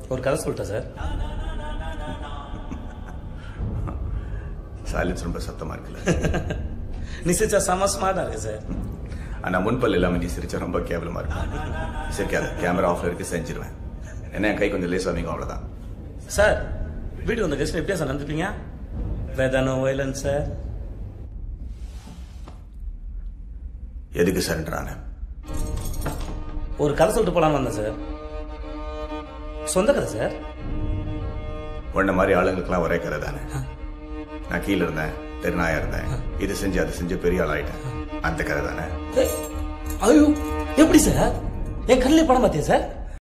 ஒரு கதை சொல்லிட்டேன் சார் சைலன்ஸ் ரொம்ப சத்தமா இருக்குல்ல நீ சிரிச்சா செம ஸ்மார்ட்டா இருக்கு சார் ஆனா முன்பல் இல்லாம நீ சிரிச்சா ரொம்ப கேவலமா இருக்கும் சிரிக்காத கேமரா ஆஃப்ல இருக்கு செஞ்சிருவேன் என்ன என் கை கொஞ்சம் லேஸ் ஆமிங்க அவ்வளவுதான் சார் வீட்டுக்கு வந்த கெஸ்ட் எப்படியா சார் நடந்துப்பீங்க வேதானோ வயலன் சார் எதுக்கு சரண்டர் ஆன ஒரு கதை சொல்லிட்டு போலான்னு வந்தேன் சார் சொந்த கதை சார் உன்ன மாதிரி ஆளுங்களுக்குலாம் ஒரே கதை தானே நான் கீழே இருந்தேன் தெருநாயா இருந்தேன் இது செஞ்சு அது செஞ்சு பெரிய ஆள் ஆயிட்டேன் அந்த கதை தானே ஏய், ஐயோ எப்படி சார் என் கண்ணிலே படம் பார்த்தியா சார்